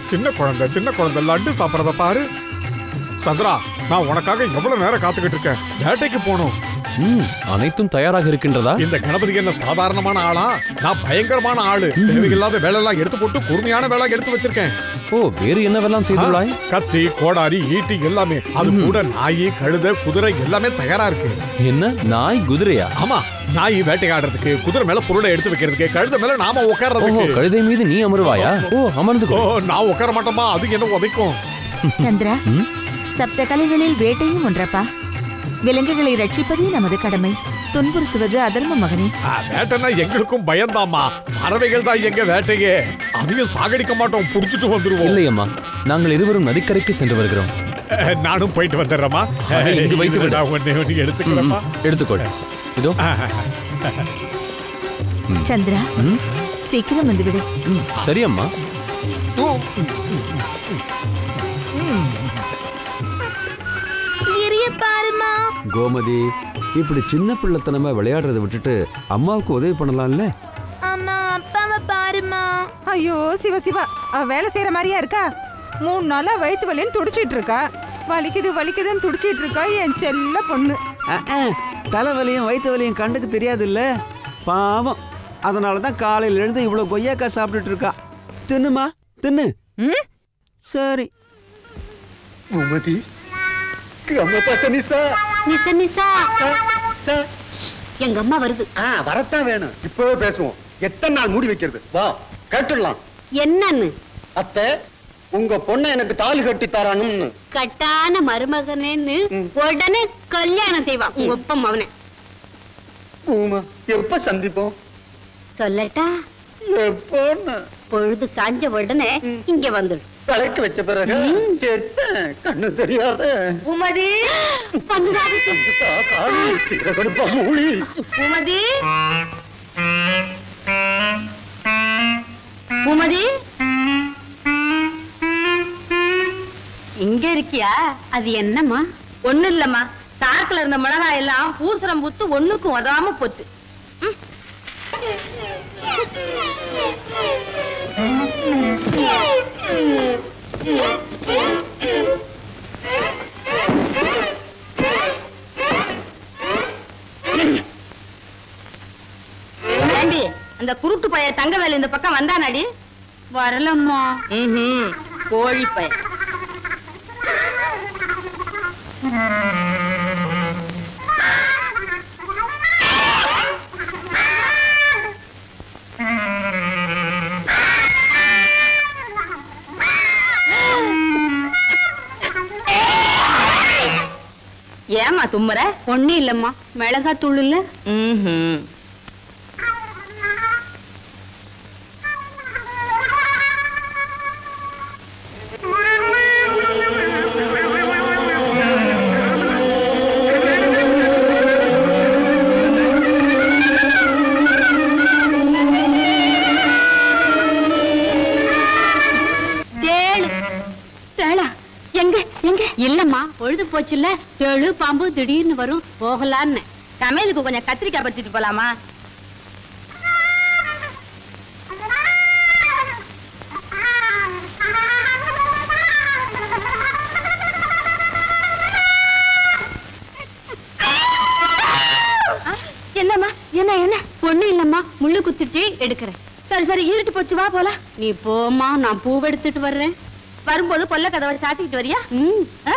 சின்ன குழந்தை சின்ன குழந்தை லட்டு சாப்பிடறத பாரு சந்திரா நான் உனக்காக எவ்வளவு நேரம் காத்துக்கிட்டு இருக்கேன் வேட்டைக்கு போகணும் ம் அனைத்தும் தயாராக இருக்கின்றதா இந்த கணபதி என்ன சாதாரணமான ஆளா நான் பயங்கரமான ஆளு தேவையில்லாத வேலையெல்லாம் எடுத்து போட்டு கூர்மையான வேலை எடுத்து வச்சிருக்கேன் ஓ வேறு என்னவெல்லாம் செய்துள்ளாய் கத்தி கோடாரி ஈட்டி எல்லாமே அது கூட நாய் கழுதை குதிரை எல்லாமே தயாரா இருக்கு என்ன நாய் குதிரையா ஆமா நாய் வேட்டையாடுறதுக்கு குதிரை மேல பொருளை எடுத்து வைக்கிறதுக்கு கழுதை மேல நாம ஓஹோ உட்கார்றதுக்கு கழுதை மீது நீ அமருவாயா ஓ அமர்ந்து ஓ கொள். நான் உட்கார மாட்டோமா அது என்ன உதைக்கும் சந்திரா ம்? சப்த கலைகளில் வேட்டையும் ஒன்றப்பா விலங்குகளை ரட்சிப்பதே நமது கடமை துன்புறுத்துவது அதர்ம மகனே ஆ, வேட்டைன்னா எங்களுக்கும் பயந்தாம்மா பறவைகள் தான் எங்க வேட்டையே அதையும் சாகடிக்க மாட்டோம் புடிச்சிட்டு வந்துருவோம் இல்லையம்மா நாங்கள் இருவரும் நதிக்கரைக்கு சென்று வருகிறோம் அஹ், நானும் போயிட்டு வந்துடுறேம்மா அதை இங்கு வைத்து விடு. நான் ஒண்ணே ஒண்ணு எடுத்துக்கிறேம்மா எடுத்துக்கொள் இதோ சந்திரா ம், சீக்கிரம் வந்துவிடு ம், சரி அம்மா கிரிய பாருமா கோமதி இப்படி சின்ன பிள்ளைத்தனமா விளையாடுறதை விட்டுட்டு அம்மாவுக்கு உதவி பண்ணலாம்ல அம்மா அப்பாவை பாருமா ஐயோ சிவ சிவா அவ வேலை செய்யற மாதிரியா இருக்கா மூணு நாளா வயிற்று வலின்னு துடிச்சிட்டு இருக்கா வலிக்குது வலிக்குதுன்னு துடிச்சிட்டு இருக்கா என் செல்ல பொண்ணு தலைவலியும் வயிற்று வலியும் கண்டுக்கு தெரியாது இல்ல பாவம் அதனால தான் காலையில எழுந்து இவ்வளவு கொய்யாக்காய் சாப்பிட்டுட்டு இருக்கா தின்னுமா தின்னு ம்? சரி பூமதி அம்மா பார்த்த நிசா நிசா நிசா எங்க அம்மா வருது ஆ வரத்தான் வேணும் இப்பவே பேசுவோம் எத்தனை நாள் மூடி வைக்கிறது வா கேட்டுடலாம் என்னன்னு அத்தை உங்க பொண்ணை எனக்கு தாலி கட்டி தரானும்னு கட்டான மருமகனேன்னு உடனே கல்யாணம் செய்வான் உங்க ஒப்பம் அவனை பூமா எப்ப சந்திப்போம் சொல்லட்டா எப்போன்னு பொழுது சாஞ்ச உடனே இங்க வந்துடு தலைக்கு வச்ச பிறகு செத்த கண்ணு தெரியாத பூமதி பண்ணுடாது காளி சீர கொடுப்பா மூலி பூமதி பூமதி இங்க இருக்கியா அது என்னம்மா ஒண்ணு இல்லம்மா சாக்குல இருந்த மிளகாய் எல்லாம் பூசரம் பூத்து ஒண்ணுக்கும் உதவாம போச்சு ம். ஏண்டி அந்த குருட்டு பைய தங்க வேலை இந்த பக்கம் வந்தானாடி வரலம்மா கோழி பைய ஏமா தும்முற ஒண்ணு இல்லம்மா மிளகா தூள் இல்ல தேளு தேளா எங்க எங்க இல்லம்மா பொழுது போச்சுல்ல தேளு பாம்பு திடீர்னு வரும் போகலான்னு சமையலுக்கு கொஞ்சம் கத்திரிக்காய் பறிச்சுட்டு போலாமா ஆ, என்னம்மா என்ன என்ன ஒண்ணு இல்லம்மா முள்ளு குத்திடுச்சு எடுக்கிறேன் சரி சரி இருட்டு போச்சு வா போலாம் நீ போம்மா நான் பூவை எடுத்துட்டு வர்றேன் வரும்போது கொல்ல கதவை சாத்திக்கிட்டு வரியா ம் ஆ?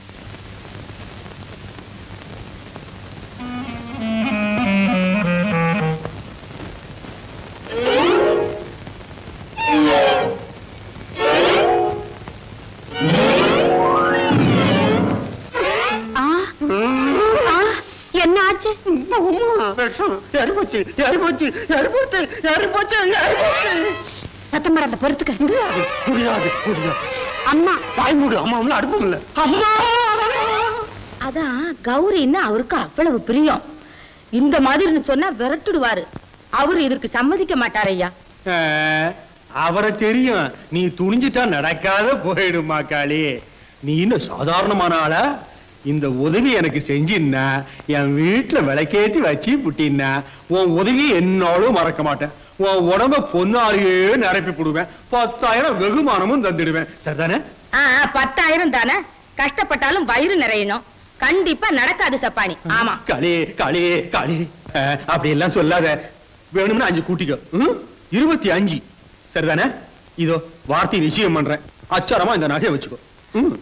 ஆ ஆ, என்ன ஆச்சு விஷம் யாரு போச்சு யாரு போச்சு யாரு போச்சு யாரு போச்சு யாரு போச்சு சத்தம் படாத பொறுத்துக்க முடியாது முடியாது முடியாது அம்மா வாய் மூடு அம்மா ஒண்ணு அடுப்பம் இல்ல அம்மா அதான் கௌரின்னு அவருக்கு அவ்வளவு பிரியம் இந்த மாதிரின்னு சொன்னா விரட்டுடுவாரு அவரு இதுக்கு சம்மதிக்க மாட்டார் ஐயா ஆ, அவரை தெரியும் நீ துணிஞ்சிட்டா நடக்காத போயிடுமா காளி நீ இன்னும் சாதாரணமான ஆளா இந்த உதவி எனக்கு செஞ்சின்னா என் வீட்டுல விளக்கேத்தி வச்சு புட்டின்னா உன் உதவியை என்னாலும் மறக்க மாட்டேன் உன் உடம்ப பொன்னாரியே நிரப்பி போடுவேன் பத்தாயிரம் வெகுமானமும் தந்துடுவேன் சரிதானே ஆ, ஆ, பத்தாயிரம் தானே கஷ்டப்பட்டாலும் வயிறு நிறையணும் கண்டிப்பா நடக்காது சப்பானி ஆமா களி களி களி அஹ், அப்படி எல்லாம் சொல்லாத வேணும்னா அஞ்சு கூட்டிக்கோ ம்? இருபத்தி அஞ்சு சரிதானே இதோ வார்த்தை நிச்சயம் பண்றேன் அச்சாரமா இந்த நகையை வச்சுக்கோ ம்.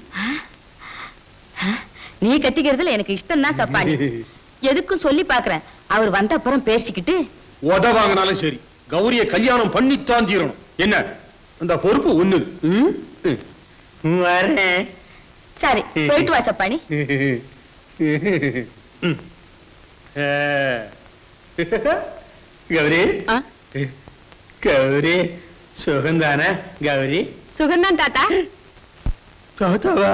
நீ கட்டிக்கிறதுல எனக்கு இஷ்டம் தான் சப்பானி எதுக்கும் சொல்லி பாக்குறேன் அவர் வந்த அப்புறம் பேசிக்கிட்டு உத வாங்கினாலும் சரி கௌரிய கல்யாணம் பண்ணித்தான் தீரணும் என்ன அந்த பொறுப்பு ஒண்ணு ம்? ம். வரேன் சரி போயிட்டு வா சப்பானி ம். ஆ. கௌரி ஆ? கௌரி சுகந்தானே கௌரி சுகந்தான் தாத்தா தாத்தாவா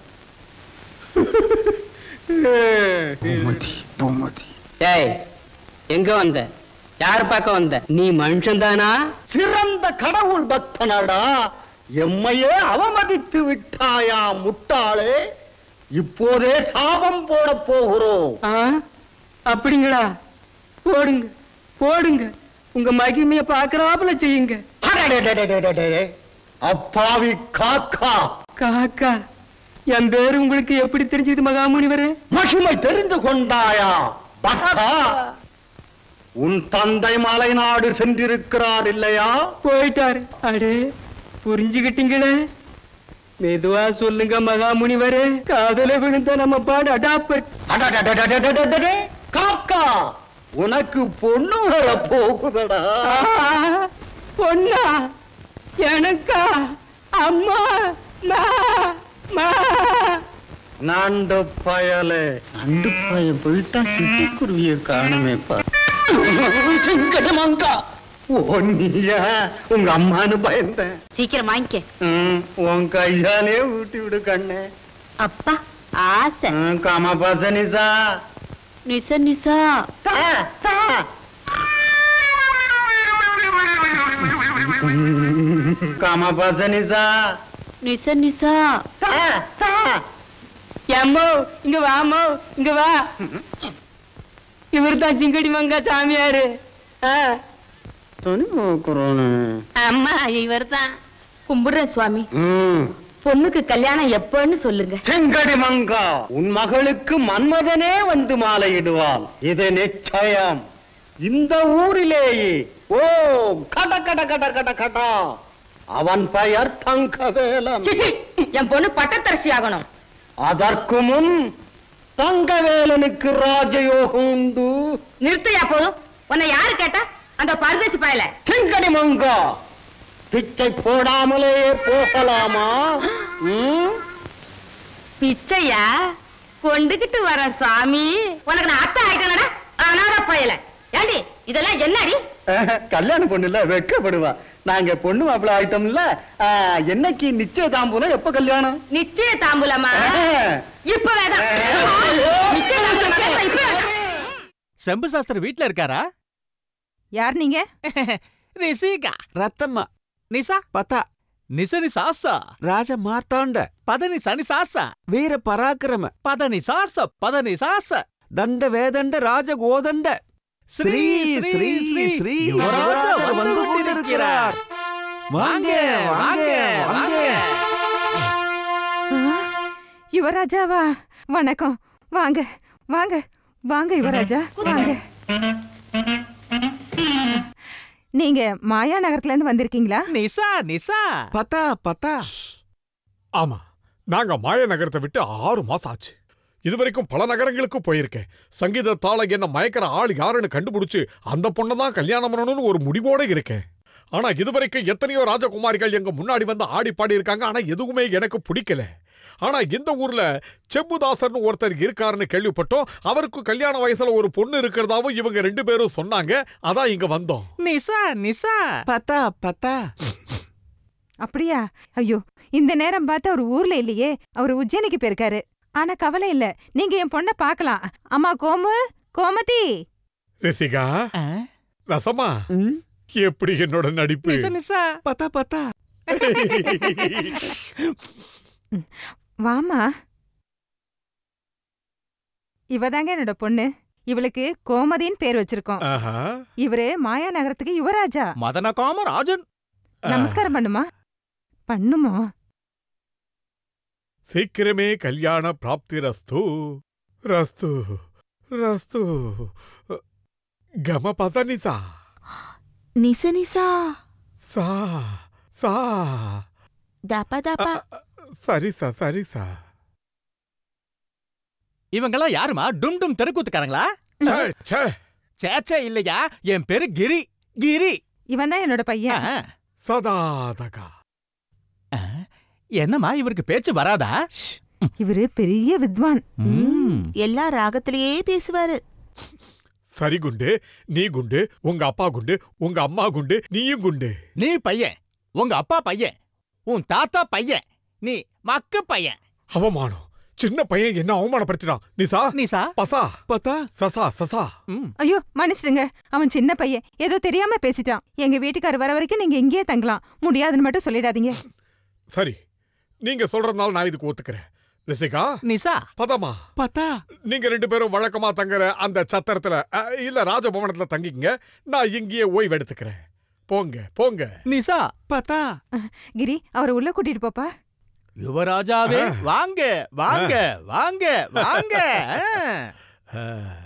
டேய் எங்க வந்த யார் பார்க்க வந்த நீ மனுஷன் தானா சிறந்த கடவுள் பக்தனடா எம்மையே அவமதித்து விட்டாயா முட்டாளே இப்போதே சாபம் போட போகிறோம் ஆ? அப்படிங்களா போடுங்க போடுங்க உங்க மகிமைய பாக்குறாப்புல செய்யுங்க அடடடடடடடடே. அப்பாவி காக்கா காக்கா என் பேரு உங்களுக்கு எப்படி தெரிஞ்சது மகாமுனிவரே மகிமை தெரிந்து கொண்டாயா பக்தா உன் தந்தை மலைநாடு சென்றிருக்கிறார் இல்லையா போயிட்டாரு அடே புரிஞ்சுக்கிட்டீங்களே மெதுவா சொல்லுங்க மகாமுனிவரே காதல விழுந்த நம்ம பாடு அடாப்பட் அடடடடடடடடே. காக்கா உனக்கு பொண்ணு வர போகுதடா ஆ, பொண்ணா எனக்கா அம்மா மா, மா. நண்டு பயலே நண்டு பய போயிட்டா சிட்டுக்குருவிய காணுமேப்பா சிங்கடமங்கா ஓ நீயா உங்க அம்மான்னு பயந்தேன் சீக்கிரம் வாங்கிக்க ம், உன் கையாலே ஊட்டி விடு கண்ணே அப்பா ஆசை ம், காமபாசனிசா நிசா நிசா தா, தா. காமபாசனிசா நிசா நிசா தா, தா. எம்மோ இங்க வாமோ இங்க வா இவர் தான் சிங்கடி மங்கா சாமியாரு ஆ. துணி போக்குறோன்னு அம்மா இவர் தான் கும்பிடுறேன் சுவாமி ம் பொண்ணுக்கு கல்யாணம் எப்பன்னு சொல்லுங்க செங்கடி மங்கா உன் மகளுக்கு மன்மதனே வந்து மாலையிடுவான் இது நிச்சயம் இந்த ஊரிலேயே ஓ கட கட கட கட கடா அவன் பெயர் தங்கவேலன் சிச்சி, என் பொண்ணு பட்டத்தரசி ஆகணும் அதற்கு முன் தங்கவேலனுக்கு ராஜயோகம் உண்டு நிறுத்தையா போதும் உன்னை யாரு கேட்டா அந்த பரதேசி பயல செங்கடி மங்கா பிச்சை போடாமலே போகலாமா ம்? பிச்சையா கொண்டுகிட்டு வர சுவாமி உனக்கு நான் அத்தை ஆயிட்டேனடா அனாத பயல ஏண்டி இதெல்லாம் என்னடி கல்யாணம் பொண்ணுல வெக்கப்படுவா நாங்க பொண்ணு மாப்பிள்ள ஆயிட்டோம்ல ஆ, என்னைக்கு நிச்சயதாம்பூலம் எப்ப கல்யாணம் நிச்சய தாம்பூலமா இப்ப வேண்டாம் நிச்சய தாம்பூலம் கேட்ப இப்ப வேண்டாம் செம்பு சாஸ்திரி வீட்ல இருக்காரா யார் நீங்க ரிஷிகா ரத்தம்மா நிசா பத்தா நிசனி சாசா ராஜ மார்த்தாண்ட பதனி சனி சாசா வீர பராக்கிரம பதனி சாச பதனி சாச தண்ட வேதண்ட ராஜ கோதண்ட ஸ்ரீ ஸ்ரீ ஸ்ரீ ஸ்ரீ யுவராஜர் வந்து கொண்டிருக்கிறார் வாங்க வாங்க வாங்க ஆ, யுவராஜாவா வணக்கம் வாங்க வாங்க வாங்க யுவராஜா வாங்க நீங்க மாயா நகரத்துல இருந்து வந்திருக்கீங்களா நிசா நிசா பத்தா பத்தா ஆமா நாங்க மாய நகரத்தை விட்டு ஆறு மாசம் ஆச்சு இதுவரைக்கும் பல நகரங்களுக்கு போயிருக்கேன் சங்கீதத்தால என்ன மயக்கிற ஆள் யாருன்னு கண்டுபிடிச்சு அந்த பொண்ணை தான் கல்யாணம் பண்ணணும்னு ஒரு முடிவோட இருக்கேன் ஆனா இதுவரைக்கும் எத்தனையோ ராஜகுமாரிகள் எங்க முன்னாடி வந்து ஆடி பாடி இருக்காங்க ஆனா எதுவுமே எனக்கு பிடிக்கல ஆனா இந்த ஊர்ல செம்புதாசர்னு ஒருத்தர் இருக்காருன்னு கேள்விப்பட்டோம் அவருக்கு கல்யாண வயசுல ஒரு பொண்ணு இருக்கிறதாவும் இவங்க ரெண்டு பேரும் சொன்னாங்க அதான் இங்க வந்தோம் நிசா நிசா பத்தா பத்தா அப்படியா ஐயோ இந்த நேரம் பார்த்து அவர் ஊர்ல இல்லையே அவர் உஜ்ஜயினிக்கு போயிருக்காரு ஆனா கவலை இல்ல நீங்க என் பொண்ண பார்க்கலாம் அம்மா கோமு கோமதி ரிசிகா ஆ? ரசமா ம், எப்படி என்னோட நடிப்பு நிசா நிசா பத்தா பத்தா வாமா இவதாங்க என்னோட பொண்ணு இவளுக்கு கோமதின்னு பேர் வச்சிருக்கோம் ஆஹா. இவரு மாயா நகரத்துக்கு யுவராஜா மதன காமராஜன் நமஸ்காரம் பண்ணுமா பண்ணுமா சீக்கிரமே கல்யாண பிராப்தி ரஸ்து ரஸ்து ரஸ்து கம பசனிசா நிச நிசா சா சா தப தப சரிசா சரிசா இவங்கெல்லாம் யாருமா டும் டும் தெருக்கூத்துக்காரங்களா ச்சே, ச்சே. சேச்சே இல்லையா என் பேரு கிரி கிரி இவன் தான் என்னோட பையன் ஆ, சதாதகா ஆ. என்னம்மா இவருக்கு பேச்சு வராதா இவரு பெரிய வித்வான் ம். எல்லா ராகத்திலேயே பேசுவாரு சரி குண்டு நீ குண்டு உங்க அப்பா குண்டு உங்க அம்மா குண்டு நீயும் குண்டு நீ பையன் உங்க அப்பா பையன் உன் தாத்தா பையன் நீ மக்கு பையன் அவமானம் சின்ன பையன் என்ன அவமானப்படுத்தினான் நிசா நிசா பசா பத்தா சசா சசா ம். ஐயோ மன்னிச்சிடுங்க அவன் சின்ன பையன் ஏதோ தெரியாம பேசிட்டான் எங்க வீட்டுக்காரர் வர வரைக்கும் நீங்க இங்கேயே தங்கலாம் முடியாதுன்னு மட்டும் சொல்லிடாதீங்க சரி நீங்க சொல்றதுனால நான் இதுக்கு ஒத்துக்கிறேன் ரிசிகா நிசா பதமா பத்தா நீங்க ரெண்டு பேரும் வழக்கமா தங்குற அந்த சத்திரத்துல அ, இல்ல ராஜபவனத்துல தங்கிக்கங்க நான் இங்கேயே ஓய்வு எடுத்துக்கிறேன் போங்க போங்க நிசா பத்தா கிரி அவரை உள்ள கூட்டிட்டு போப்பா யுவராஜாவே ஆ. வாங்க வாங்க வாங்க வாங்க ஆ. ஆ.